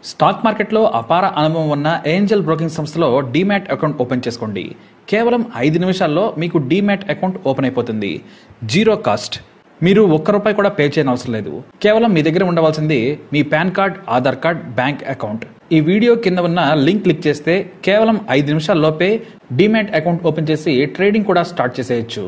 stock మార్కెట్లో అపార అనుభవం ఉన్న ఏంజల్ బ్రోకింగ్ సంస్థలో డీమ్యాట్ అకౌంట్ ఓపెన్ చేసుకోండి కేవలం ఐదు నిమిషాల్లో మీకు డీమ్యాట్ అకౌంట్ ఓపెన్ అయిపోతుంది జీరో కాస్ట్ మీరు ఒక్క రూపాయి కూడా పే చేయని అవసరం లేదు కేవలం మీ దగ్గర ఉండవలసింది మీ pan card Aadhaar card bank account ఈ వీడియో కింద ఉన్న లింక్ క్లిక్ చేస్తే కేవలం ఐదు నిమిషాల్లోపే డీమ్యాట్ అకౌంట్ ఓపెన్ చేసి ట్రేడింగ్ కూడా స్టార్ట్ చేసేయచ్చు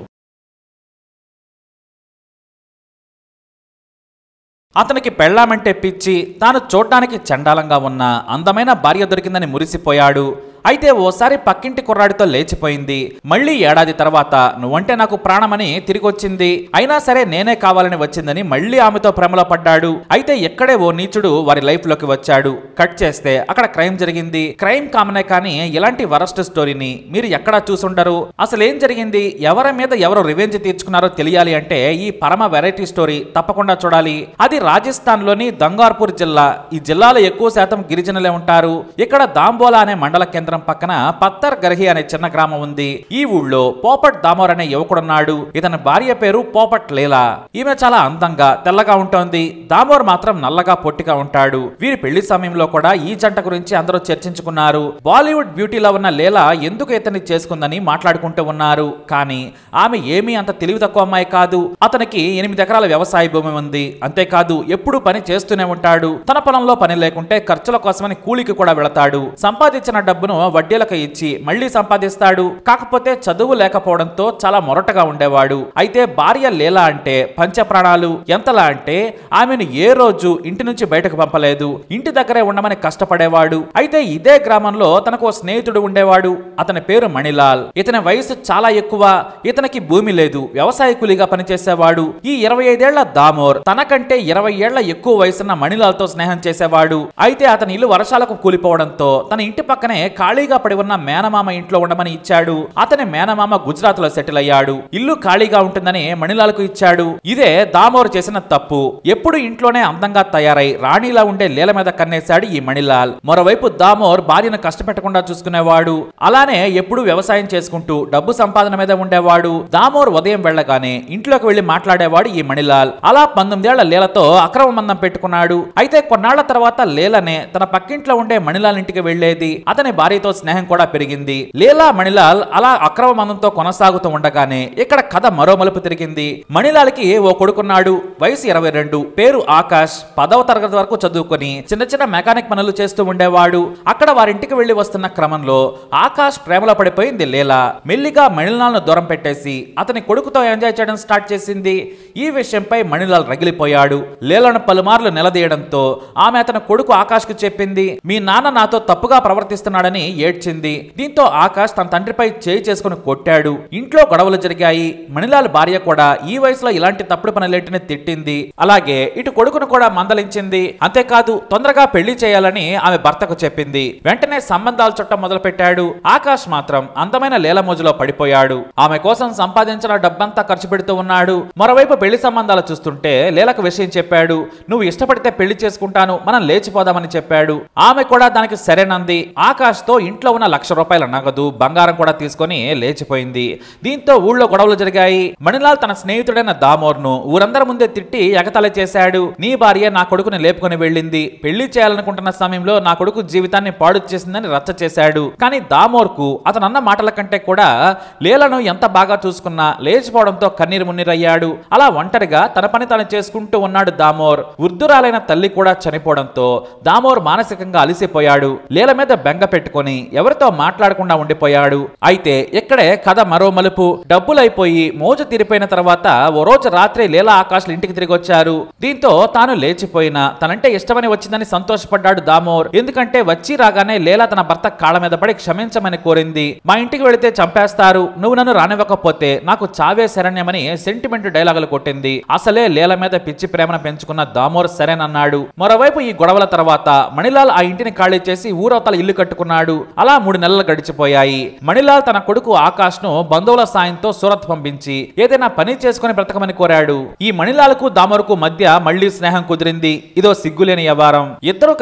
అతనికి పెళ్ళామంటే పిచ్చి తాను చూడ్డానికి చండాలంగా ఉన్న అందమైన భార్య దొరికిందని మురిసిపోయాడు అయితే ఓసారి పక్కింటి కుర్రాడితో లేచిపోయింది మళ్ళీ ఏడాది తర్వాత నువ్వంటే నాకు ప్రాణమని తిరిగొచ్చింది అయినా సరే నేనే కావాలని వచ్చిందని మళ్ళీ ఆమెతో ప్రేమలో పడ్డాడు అయితే ఎక్కడే ఓ నీచుడు వారి లైఫ్ లోకి వచ్చాడు కట్ చేస్తే అక్కడ క్రైమ్ జరిగింది క్రైమ్ కామనే కానీ ఇలాంటి వరస్ట్ స్టోరీని మీరు ఎక్కడా చూసుండరు అసలు ఏం జరిగింది ఎవరి మీద ఎవరు రివెంజ్ తీర్చుకున్నారో తెలియాలి అంటే ఈ పరమ వెరైటీ స్టోరీ తప్పకుండా చూడాలి అది రాజస్థాన్ లోని దంగార్పూర్ జిల్లా ఈ జిల్లాలో ఎక్కువ శాతం గిరిజనులే ఉంటారు ఇక్కడ దాంబోలా అనే మండల కేంద్రం పక్కన పత్తర్ గర్హి అనే చిన్న గ్రామం ఉంది ఈ ఊళ్ళో పోపట్ దామోర్ అనే యువకుడున్నాడు ఇతని భార్య పేరు పోపట్ లీలా ఈమె చాలా అందంగా తెల్లగా ఉంటోంది దామోర్ మాత్రం నల్లగా పొట్టిగా ఉంటాడు వీరి పెళ్లి సమయంలో కూడా ఈ జంట గురించి అందరూ చర్చించుకున్నారు బాలీవుడ్ బ్యూటీలో ఉన్న లీలా ఎందుకు ఇతన్ని చేసుకుందని మాట్లాడుకుంటూ ఉన్నారు కానీ ఆమె ఏమీ అంత తెలివి తక్కువ అమ్మాయి కాదు అతనికి ఎనిమిది ఎకరాల వ్యవసాయ భూమి ఉంది అంతేకాదు ఎప్పుడూ పని చేస్తూనే ఉంటాడు తన పొలంలో పని లేకుంటే ఖర్చుల కోసమని కూలికి కూడా వెళతాడు సంపాదించిన డబ్బును వడ్డీలకు ఇచ్చి మళ్ళీ సంపాదిస్తాడు కాకపోతే చదువు లేకపోవడంతో చాలా మొరటగా ఉండేవాడు అయితే భార్య లీలా అంటే పంచప్రాణాలు ఎంతలా అంటే ఆమెను ఏ రోజు ఇంటి నుంచి బయటకు పంపలేదు ఇంటి దగ్గరే ఉండమని కష్టపడేవాడు అయితే ఇదే గ్రామంలో తనకు ఓ స్నేహితుడు ఉండేవాడు అతని పేరు మణిలాల్ ఇతని వయసు చాలా ఎక్కువ ఇతనికి భూమి లేదు వ్యవసాయ కూలీగా పనిచేసేవాడు ఈ ఇరవై ఐదేళ్ల దామోర్ తనకంటే ఇరవై ఏళ్ల ఎక్కువ వయసున్న మణిలాల్ తో స్నేహం చేసేవాడు అయితే అతని ఇల్లు వర్షాలకు కూలిపోవడంతో తన ఇంటి పక్కనే ఖాళీగా పడి ఉన్న మేనమామ ఇంట్లో ఉండమని ఇచ్చాడు అతని మేనమామ గుజరాత్ లో సెటిల్ అయ్యాడు ఇల్లు ఖాళీగా ఉంటుందని మణిలాల్కు ఇచ్చాడు ఇదే దామోర్ చేసిన తప్పు ఎప్పుడు ఇంట్లోనే అందంగా తయారై రాణిలా ఉండే లీల మీద కన్నేశాడు ఈ మణిలాల్ మరోవైపు దామోర్ భార్యను కష్టపెట్టకుండా చూసుకునేవాడు అలానే ఎప్పుడు వ్యవసాయం చేసుకుంటూ డబ్బు సంపాదన మీద ఉండేవాడు దామోర్ ఉదయం వెళ్ళగానే ఇంట్లోకి వెళ్లి మాట్లాడేవాడు ఈ మణిలాల్ అలా పంతొమ్మిదేళ్ల లీలతో అక్రమ మందం పెట్టుకున్నాడు అయితే కొన్నాళ్ల తర్వాత లీలనే తన పక్కింట్లో ఉండే మణిలాల్ ఇంటికి వెళ్లేది అతని భార్యతో స్నేహం కూడా పెరిగింది లీలా మణిలాల్ అలా అక్రమ మందంతో కొనసాగుతూ ఉండగానే ఇక్కడ కథ మరో మలుపు తిరిగింది మణిలాల్కి ఓ కొడుకున్నాడు వయసు ఇరవై రెండు పేరు ఆకాష్ పదవ తరగతి వరకు చదువుకొని చిన్న చిన్న మెకానిక్ పనులు చేస్తూ ఉండేవాడు అక్కడ వారింటికి వెళ్లి వస్తున్న క్రమంలో ఆకాష్ ప్రేమలో పడిపోయింది లీలా మెల్లిగా మణిలాల్ను దూరం పెట్టేసి అతని కొడుకుతో ఎంజాయ్ చేయడం స్టార్ట్ చేసింది ఈ విషయంపై మణిలాల్ రగిలిపోయాడు లీలను పలుమార్లు నిలదీయడంతో ఆమె అతని కొడుకు ఆకాష్ కు చెప్పింది మీ నాన్న నాతో తప్పుగా ప్రవర్తిస్తున్నాడని ఏడ్చింది దీంతో ఆకాష్ తన తండ్రిపై చేయి చేసుకుని కొట్టాడు ఇంట్లో గొడవలు జరిగాయి మణిలాల్ భార్య కూడా ఈ వయసులో ఇలాంటి తప్పుడు పనులేంటిని తిట్టింది అలాగే ఇటు కొడుకును కూడా మందలించింది అంతేకాదు తొందరగా పెళ్లి చేయాలని ఆమె భర్తకు చెప్పింది వెంటనే సంబంధాలు చుట్టం మొదలు పెట్టాడు ఆకాష్ మాత్రం అందమైన లీలమోజులో పడిపోయాడు ఆమె కోసం సంపాదించిన డబ్బంతా ఖర్చు పెడుతూ ఉన్నాడు మరోవైపు పెళ్లి సంబంధాలు చూస్తుంటే లీలకు విషయం చెప్పాడు నువ్వు ఇష్టపడితే పెళ్లి చేసుకుంటాను మనం లేచిపోదామని చెప్పాడు ఆమె కూడా దానికి సరేనంది ఆకాష్ తో ఇంట్లో ఉన్న లక్ష రూపాయల నగదు బంగారం కూడా తీసుకొని లేచిపోయింది దీంతో ఊళ్ళో గొడవలు జరిగాయి మణిలాల్ తన స్నేహితుడైన దామోర్ను ఊరందరి ముందే తిట్టి ఎగతల చేశాడు నీ భార్య నా కొడుకుని లేపుకొని వెళ్ళింది పెళ్లి చేయాలనుకుంటున్న సమయంలో నా కొడుకు జీవితాన్ని పాడు చేసిందని రచ్చ చేశాడు కానీ దామోర్కు అతను అన్న మాటల కంటే కూడా లీలను ఎంత బాగా చూసుకున్నా లేచిపోవడంతో కన్నీరు మున్నీరయ్యాడు అలా ఒంటరిగా తన పని తాను చేసుకుంటూ ఉన్నాడు దామోర్ వృద్ధురాలైన తల్లి కూడా చనిపోవడంతో దామోర్ మానసికంగా అలిసిపోయాడు లీల మీద బెంగ పెట్టుకొని ఎవరితో మాట్లాడకుండా ఉండిపోయాడు అయితే ఇక్కడే కథ మరో మలుపు డబ్బులైపోయి మోజు తీరిపోయిన తర్వాత ఓ రోజు రాత్రి లీలా ఆకాష్లు ఇంటికి తిరిగి వచ్చారు దీంతో తాను లేచిపోయినా తనంటే ఇష్టమని వచ్చిందని సంతోషపడ్డాడు దామోర్ ఎందుకంటే వచ్చి రాగానే లీలా తన భర్త కాళ్ళ మీద పడి క్షమించమని కోరింది మా ఇంటికి వెళితే చంపేస్తారు నువ్వు నన్ను రానివ్వకపోతే నాకు చావే శరణ్యమని సెంటిమెంట్ డైలాగులు కొట్టింది అసలే లీల మీద పిచ్చి ప్రేమను పెంచుకున్న దామోర్ సరేనన్నాడు మరోవైపు ఈ గొడవల తర్వాత మణిలాల్ ఆ ఇంటిని ఖాళీ చేసి ఊరవతల ఇల్లు కట్టుకున్నాడు అలా మూడు నెలలు గడిచిపోయాయి మణిలాల్ తన కొడుకు ఆకాష్ ను బంధువుల సాయంతో సూరత్ పంపించి ఏదైనా పని చేసుకుని బ్రతకమని కోరాడు ఈ మణిలాల్కు దామోర్కు మధ్య మళ్లీ స్నేహం కుదిరింది ఇదో సిగ్గులేని వ్యవహారం ఇద్దరు కలిసి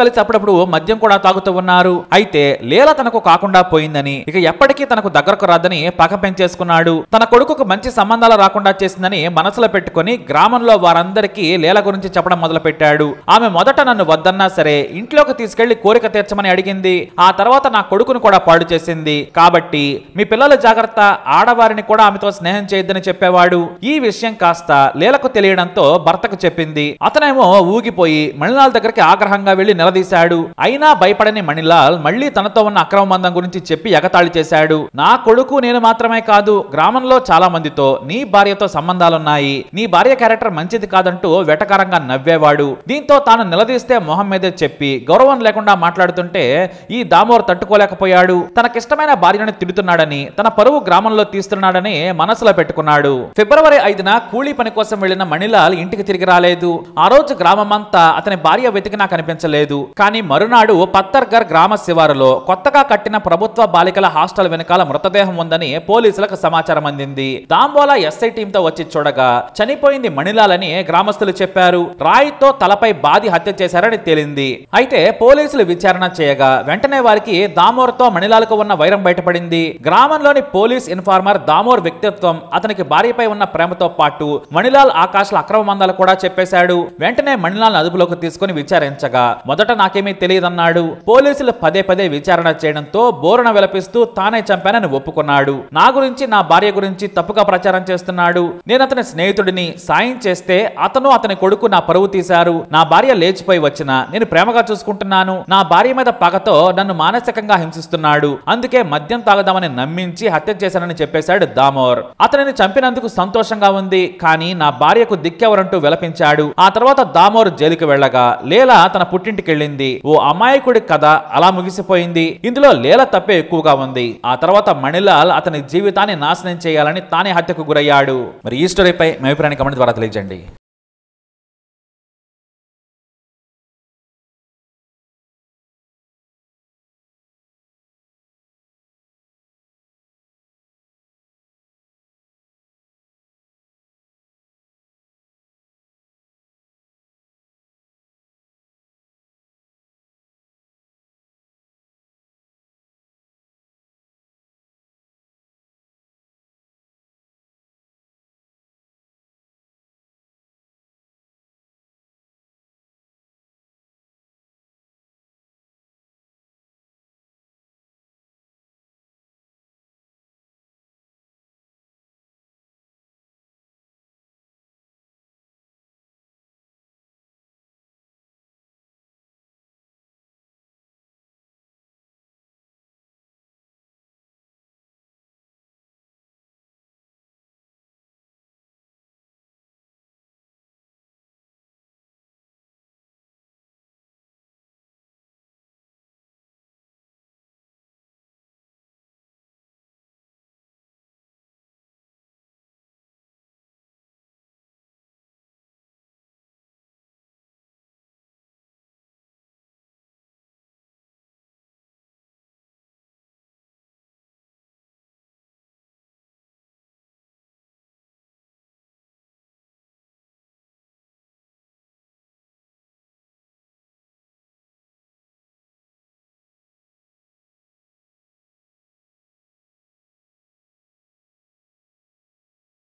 కలిసి అప్పుడప్పుడు మద్యం కూడా తాగుతూ ఉన్నారు అయితే లీల తనకు కాకుండా పోయిందని ఇక ఎప్పటికీ తనకు దగ్గరకు రాదని పగ పెంచేసుకున్నాడు తన కొడుకుకు మంచి సంబంధాలు రాకుండా చేసిందని మనసులో పెట్టుకొని గ్రామంలో వారందరికీ లీల గురించి చెప్పడం మొదలు పెట్టాడు ఆమె మొదట నన్ను వద్దన్నా సరే ఇంట్లోకి తీసుకెళ్లి కోరిక తీర్చమని అడిగింది ఆ తర్వాత నా కొడుకును కూడా పాడు చేసింది కాబట్టి మీ పిల్లల జాగ్రత్త ఆడవారిని కూడా ఆమెతో స్నేహం చేయొద్దని చెప్పేవాడు ఈ విషయం కాస్త లీలకు తెలియడంతో భర్తకు చెప్పింది అతనేమో ఊగిపోయి మణిలాల్ దగ్గరికి ఆగ్రహంగా వెళ్లి నిలదీశాడు అయినా భయపడని మణిలాల్ మళ్లీ తనతో ఉన్న అక్రమ బంధం గురించి చెప్పి ఎగతాళి చేశాడు నా కొడుకు నేను మాత్రమే కాదు గ్రామంలో చాలా మందితో నీ భార్యతో సంబంధాలున్నాయి నీ భార్య క్యారెక్టర్ మంచిది కాదంటూ వెటకారంగా నవ్వేవాడు దీంతో తాను నిలదీస్తే మొహం మీదే చెప్పి గౌరవం లేకుండా మాట్లాడుతుంటే ఈ దామోర్ తట్టుకోలేకపోయాడు తనకిష్టమైన భార్యను తిడుతున్నాడని తన పరువు గ్రామంలో తీస్తున్నాడని మనసులో పెట్టుకున్నాడు ఫిబ్రవరి ఐదున కూలీ పని కోసం వెళ్లిన మణిలాల్ ఇంటికి తిరిగి రాలేదు ఆ రోజు గ్రామమంతా అతని భార్య వెతికినా కనిపించలేదు కానీ మరునాడు పత్తర్గర్ గ్రామ శివారులో కొత్తగా కట్టిన ప్రభుత్వ బాలికల హాస్టల్ వెనకాల మృతదేహం ఉందని పోలీసులకు సమాచారం అందింది దాంబోలా ఎస్ఐ టీంతో వచ్చి చూడగా చనిపోయింది మణిలాల్ అని గ్రామస్తులు చెప్పారు రాయితో తలపై బాది హత్య చేశారని తేలింది అయితే పోలీసులు విచారణ చేయగా వెంటనే వారికి దామోర్తో మణిలాల్కు ఉన్న వైరం బయటపడింది గ్రామంలోని పోలీస్ ఇన్ఫార్మర్ దామోర్ వ్యక్తిత్వం అతనికి భార్యపై ఉన్న ప్రేమతో పాటు మణిలాల్ ఆకాశ్ల అక్రమ మందాలు కూడా చెప్పేశాడు వెంటనే మణిలాల్ అదుపులోకి తీసుకుని విచారించగా మొదట నాకేమీ తెలియదన్నాడు పోలీసులు పదే పదే విచారణ చేయడంతో బోరున విలపిస్తూ తానే చంపానని ఒప్పుకున్నాడు నా గురించి నా భార్య గురించి తప్పుగా ప్రచారం చేస్తున్నాడు నేను అతని స్నేహితుడిని సాయం చేస్తే అతను అతని కొడుకు నా పరువు తీశారు నా భార్య లేచిపోయి వచ్చిన నేను ప్రేమగా చూసుకుంటున్నాను నా భార్య మీద పగతో నన్ను మానసికంగా హింసిస్తున్నాడు అందుకే మద్యం తాగదామని నమ్మించి హత్య చేశానని చెప్పేశాడు దామోర్ అతనిని చంపినందుకు సంతోషంగా ఉంది కానీ నా భార్యకు దిక్కెవరంటూ విలపించాడు ఆ తర్వాత దామోర్ జైలుకి వెళ్ళగా లేల తన పుట్టింటికి వెళ్ళింది ఓ అమాయకుడి కథ అలా ముగిసిపోయింది ఇందులో లేల తప్పే ఎక్కువగా ఉంది ఆ తర్వాత మణిలాల్ అతని జీవితాన్ని నాశనం చేయాలని తానే హత్యకు గురయ్యాడు మరి ఈ స్టోరీపై మీ అభిప్రాయాన్ని కమెంట్ ద్వారా తెలియజేయండి